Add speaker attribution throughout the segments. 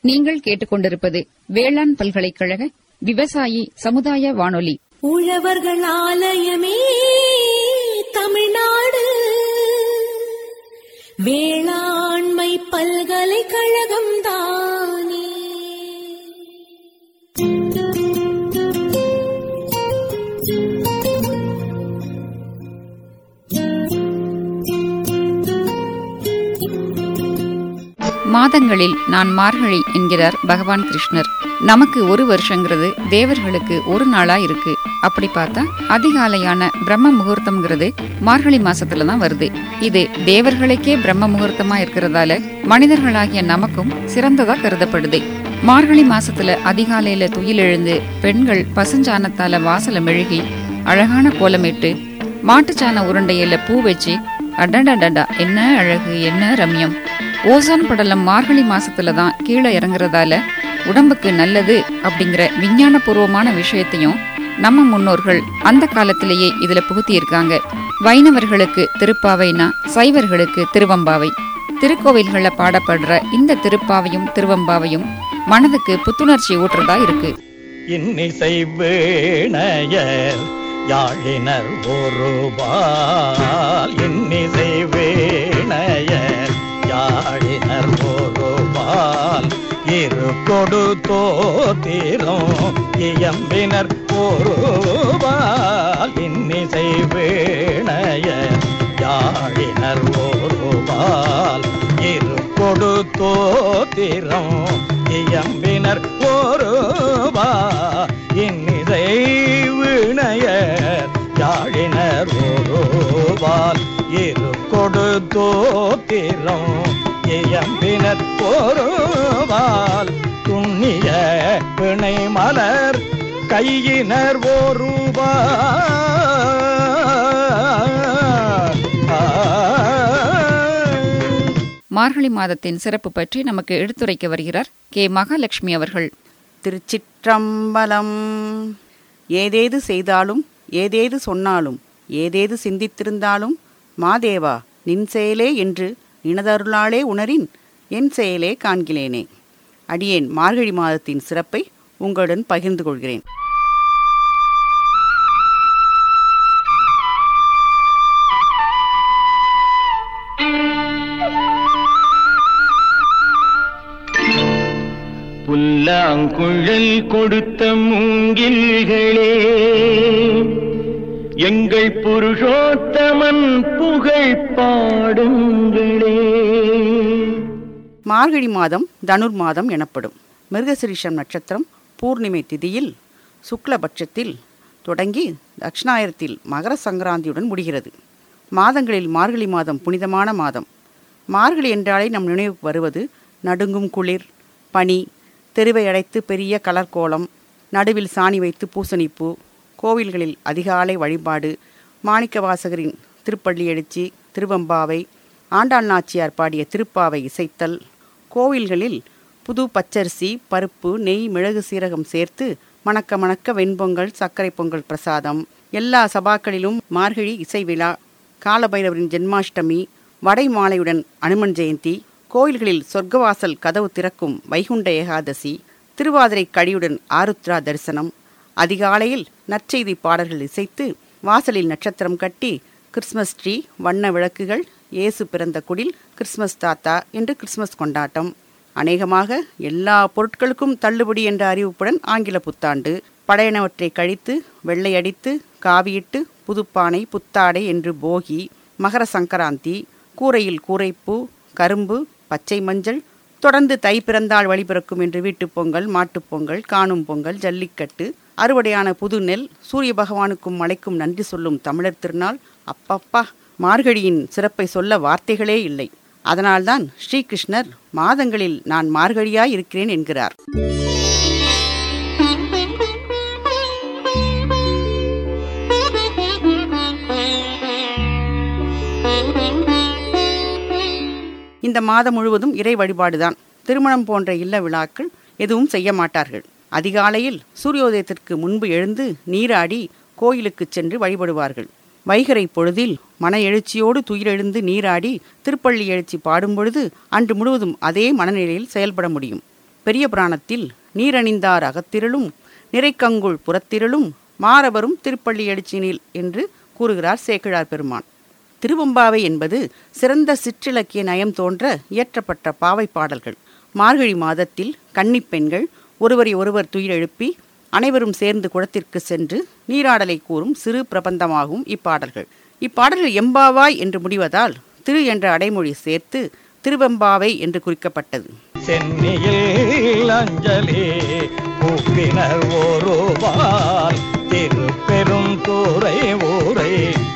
Speaker 1: நீங்கள் கேட்டுக்கொண்டிருப்பது வேளாண் பல்கலைக்கழக விவசாயி சமுதாய வானொலி
Speaker 2: உழவர்கள் ஆலயமே தமிழ்நாடு வேளாண்மை பல்கலைக்கழகம் தானே
Speaker 1: மாதங்களில் நான் மார்கழி என்கிறார் பகவான் கிருஷ்ணர் நமக்கு ஒரு வருஷங்கிறது தேவர்களுக்கு ஒரு நாளா இருக்கு அப்படி பார்த்தா அதிகாலையான பிரம்ம முகூர்த்தம்ங்கிறது மார்கழி மாசத்துல தான் வருது இது தேவர்களுக்கே பிரம்ம முகூர்த்தமா இருக்கிறதால மனிதர்களாகிய நமக்கும் சிறந்ததா கருதப்படுது மார்கழி மாசத்துல அதிகாலையில துயில் எழுந்து பெண்கள் பசுஞ்சாணத்தால வாசல மெழுகி அழகான கோலமிட்டு மாட்டுச்சாண உருண்டையில பூ வச்சு அடடடடா என்ன அழகு என்ன ரம்யம் ஓசோன் படலம் மார்கழி மாசத்துல தான் கீழே இறங்குறதால உடம்புக்கு நல்லது அப்படிங்கிற விஞ்ஞானபூர்வமான விஷயத்தையும் நம்ம முன்னோர்கள் அந்த காலத்திலேயே இதுல புகுத்தி இருக்காங்க வைணவர்களுக்கு திருப்பாவைனா சைவர்களுக்கு திருவம்பாவை திருக்கோவில்கள்ல பாடப்படுற இந்த திருப்பாவையும் திருவம்பாவையும் மனதுக்கு புத்துணர்ச்சி ஊட்டுறதா இருக்கு
Speaker 3: இன்னிசை வேணையர் யாழினர் ஒருபால் இன்னிசை வேணையர் யாழினர் ஒருபால் இரு கொடு தோத்திரம் இயம்பினர் ஒருபால் இன்னிசை வேணையர் யாழினர் ஒருபால் இரு கொடு தோத்திரம் இயம்பினர் ஒருபா இன்னிசை வினையர் யாழினர் ஒருபால் இரு கொடு தோத்திரம் இயம்பினர் ஒருபால் துண்ணிய பிணை மலர் கையினர் ஒருபால்
Speaker 1: மார்கழி மாதத்தின் சிறப்பு பற்றி நமக்கு எடுத்துரைக்க வருகிறார் கே மகாலட்சுமி அவர்கள்
Speaker 4: திருச்சிற்றம்பலம் ஏதேது செய்தாலும் ஏதேது சொன்னாலும் ஏதேது சிந்தித்திருந்தாலும் மாதேவா நின் செயலே என்று இனதருளாலே உணரின் என் செயலே காண்கிலேனே அடியேன் மார்கழி மாதத்தின் சிறப்பை உங்களுடன் பகிர்ந்து கொள்கிறேன்
Speaker 3: புல்லாங்குழல் கொடுத்த மூங்கில்களே எங்கள் புருஷோத்தமன் புகழ் பாடுங்களே
Speaker 4: மார்கழி மாதம் தனுர் மாதம் எனப்படும் மிருகசிரீஷம் நட்சத்திரம் பூர்ணிமை திதியில் சுக்லபட்சத்தில் தொடங்கி தக்ஷணாயரத்தில் மகர சங்கராந்தியுடன் முடிகிறது மாதங்களில் மார்கழி மாதம் புனிதமான மாதம் மார்கழி என்றாலே நம் நினைவுக்கு வருவது நடுங்கும் குளிர் பனி தெருவை அடைத்து பெரிய கலர்கோலம் நடுவில் சாணி வைத்து பூசணிப்பூ கோவில்களில் அதிகாலை வழிபாடு மாணிக்கவாசகரின் திருப்பள்ளி எழுச்சி திருவம்பாவை ஆண்டாள் நாச்சியார் பாடிய திருப்பாவை இசைத்தல் கோவில்களில் புது பச்சரிசி பருப்பு நெய் மிளகு சீரகம் சேர்த்து மணக்க மணக்க வெண்பொங்கல் சர்க்கரை பொங்கல் பிரசாதம் எல்லா சபாக்களிலும் மார்கழி இசை விழா காலபைரவரின் ஜென்மாஷ்டமி வடை மாலையுடன் அனுமன் ஜெயந்தி கோயில்களில் சொர்க்கவாசல் கதவு திறக்கும் வைகுண்ட ஏகாதசி திருவாதிரை கடியுடன் ஆருத்ரா தரிசனம் அதிகாலையில் நற்செய்தி பாடல்கள் இசைத்து வாசலில் நட்சத்திரம் கட்டி கிறிஸ்மஸ் ட்ரீ வண்ண விளக்குகள் இயேசு பிறந்த குடில் கிறிஸ்மஸ் தாத்தா என்று கிறிஸ்மஸ் கொண்டாட்டம் அநேகமாக எல்லா பொருட்களுக்கும் தள்ளுபடி என்ற அறிவிப்புடன் ஆங்கில புத்தாண்டு பழையனவற்றை கழித்து வெள்ளை அடித்து காவியிட்டு புதுப்பானை புத்தாடை என்று போகி மகர சங்கராந்தி கூரையில் கூரைப்பூ கரும்பு பச்சை மஞ்சள் தொடர்ந்து தை பிறந்தால் வழி பிறக்கும் என்று வீட்டுப் பொங்கல் மாட்டுப் பொங்கல் காணும் பொங்கல் ஜல்லிக்கட்டு அறுவடையான புது நெல் சூரிய பகவானுக்கும் மழைக்கும் நன்றி சொல்லும் தமிழர் திருநாள் அப்பப்பா மார்கழியின் சிறப்பை சொல்ல வார்த்தைகளே இல்லை அதனால்தான் ஸ்ரீகிருஷ்ணர் மாதங்களில் நான் மார்கழியாய் இருக்கிறேன் என்கிறார் இந்த மாதம் முழுவதும் இறை வழிபாடுதான் திருமணம் போன்ற இல்ல விழாக்கள் எதுவும் செய்ய மாட்டார்கள் அதிகாலையில் சூரியோதயத்திற்கு முன்பு எழுந்து நீராடி கோயிலுக்குச் சென்று வழிபடுவார்கள் வைகரை பொழுதில் மன எழுச்சியோடு துயிலெழுந்து நீராடி திருப்பள்ளி எழுச்சி பாடும் பொழுது அன்று முழுவதும் அதே மனநிலையில் செயல்பட முடியும் பெரிய புராணத்தில் நீரணிந்தார் அகத்திரளும் நிறைக்கங்குள் புறத்திரளும் மாறவரும் திருப்பள்ளி எழுச்சினில் என்று கூறுகிறார் சேக்கிழார் பெருமான் திருவம்பாவை என்பது சிறந்த சிற்றிலக்கிய நயம் தோன்ற இயற்றப்பட்ட பாவை பாடல்கள் மார்கழி மாதத்தில் கன்னிப் பெண்கள் ஒருவரை ஒருவர் துயிலெழுப்பி அனைவரும் சேர்ந்து குளத்திற்கு சென்று நீராடலை கூறும் சிறு பிரபந்தமாகும் இப்பாடல்கள் இப்பாடல்கள் எம்பாவாய் என்று முடிவதால் திரு என்ற அடைமொழி சேர்த்து திருவெம்பாவை என்று குறிக்கப்பட்டது
Speaker 3: சென்னியில் அஞ்சலி கூப்பினர் ஒருவால் திருப்பெரும் தூரை ஊரை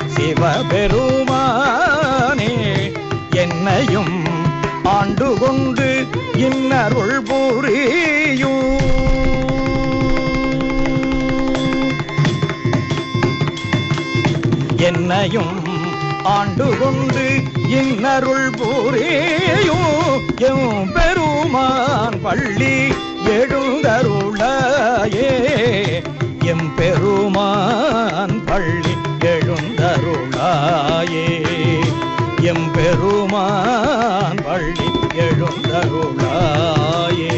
Speaker 3: சிவபெருமானே என்னையும் ஆண்டு கொண்டு இன்னருள் புரியும் என்னையும் ஆண்டு கொண்டு இன்னருள் புரியும் எம் பெருமான் பள்ளி எழுந்தருளாயே எம் பெருமான் பள்ளி எழுந்தருளாயே எம் பெருமான் பள்ளி எழுந்தருளாயே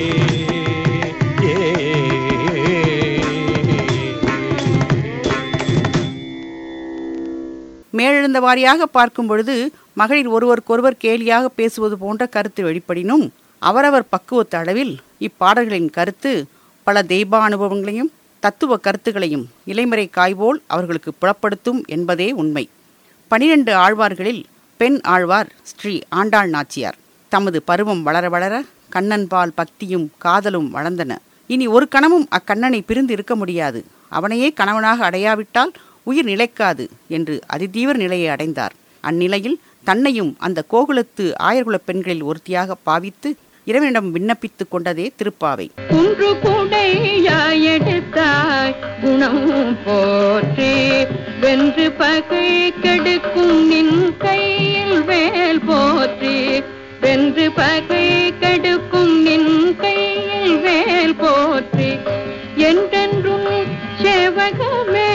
Speaker 4: மேலெழுந்த வாரியாக பார்க்கும் பொழுது மகளிர் ஒருவருக்கொருவர் கேலியாக பேசுவது போன்ற கருத்து வெளிப்படினும் அவரவர் பக்குவத்த அளவில் இப்பாடல்களின் கருத்து பல தெய்வ அனுபவங்களையும் தத்துவ கருத்துகளையும் இலைமறை காய்போல் அவர்களுக்கு புலப்படுத்தும் என்பதே உண்மை பனிரெண்டு ஆழ்வார்களில் பெண் ஆழ்வார் ஸ்ரீ ஆண்டாள் நாச்சியார் தமது பருவம் வளர வளர கண்ணன்பால் பக்தியும் காதலும் வளர்ந்தன இனி ஒரு கணமும் அக்கண்ணனை பிரிந்து இருக்க முடியாது அவனையே கணவனாக அடையாவிட்டால் உயிர் நிலைக்காது என்று அதிதீவிர நிலையை அடைந்தார் அந்நிலையில் தன்னையும் அந்த கோகுலத்து ஆயர்குலப் பெண்களில் ஒருத்தியாக பாவித்து இறைவனிடம் விண்ணப்பித்துக் கொண்டதே திருப்பாவை
Speaker 5: குன்று குடையாய் எடுத்தாய் குணம் போற்றி வென்று பகை கெடுக்கும் நின் கையில் வேல் போற்றி வென்று பகை கெடுக்கும் நின் கையில் வேல் போற்றி என்றென்றும் சேவகமே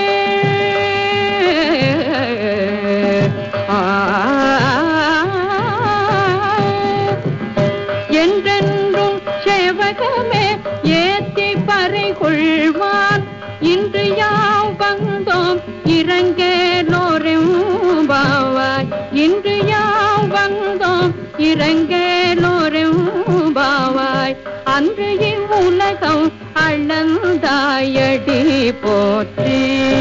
Speaker 5: ஆ என்றென்றும் சேவகமே ஏத்தி பறை கொள்வான் இன்று யாவ் வந்தோம் இறங்கேலோரும் பாவாய் இன்று யாவ் வந்தோம் இறங்கேலோரும் பாவாய் அன்று இவ்வுலகம் அளந்தாயடி போற்றி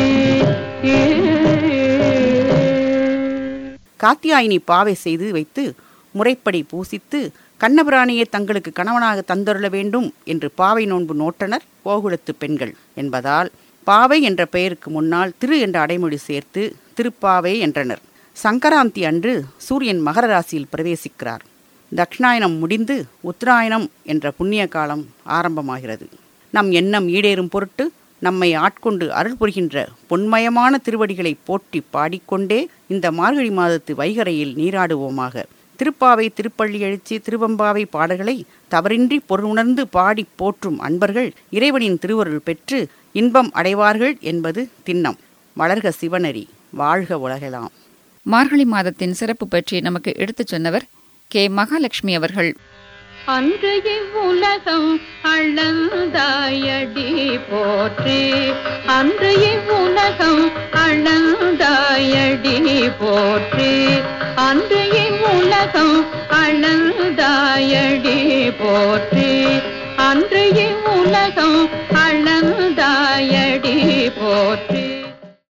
Speaker 4: காத்தியாயினி பாவை செய்து வைத்து முறைப்படி பூசித்து கண்ணபிராணியை தங்களுக்கு கணவனாக தந்தருள வேண்டும் என்று பாவை நோன்பு நோட்டனர் கோகுலத்து பெண்கள் என்பதால் பாவை என்ற பெயருக்கு முன்னால் திரு என்ற அடைமொழி சேர்த்து திருப்பாவை என்றனர் சங்கராந்தி அன்று சூரியன் மகர ராசியில் பிரவேசிக்கிறார் தக்ஷணாயனம் முடிந்து உத்தராயணம் என்ற புண்ணிய காலம் ஆரம்பமாகிறது நம் எண்ணம் ஈடேறும் பொருட்டு நம்மை ஆட்கொண்டு அருள் புரிகின்ற பொன்மயமான திருவடிகளை போற்றி பாடிக்கொண்டே இந்த மார்கழி மாதத்து வைகரையில் நீராடுவோமாக திருப்பாவை திருப்பள்ளி எழுச்சி திருவம்பாவை பாடல்களை தவறின்றி பொருளுணர்ந்து பாடி போற்றும் அன்பர்கள் இறைவனின் திருவருள் பெற்று இன்பம் அடைவார்கள் என்பது திண்ணம் வளர்க சிவனரி வாழ்க உலகெல்லாம்
Speaker 1: மார்கழி மாதத்தின் சிறப்பு பற்றி நமக்கு எடுத்துச் சொன்னவர் கே மகாலட்சுமி அவர்கள்
Speaker 5: அன்று இவ்வுலகம் அளந்தாயடி போற்றி அன்று இவ்வுலகம் அளந்தாயடி போற்றி அன்று இவ்வுலகம் அளந்தாயடி போற்றி அன்று இவ்வுலகம் அளந்தாயடி போற்றி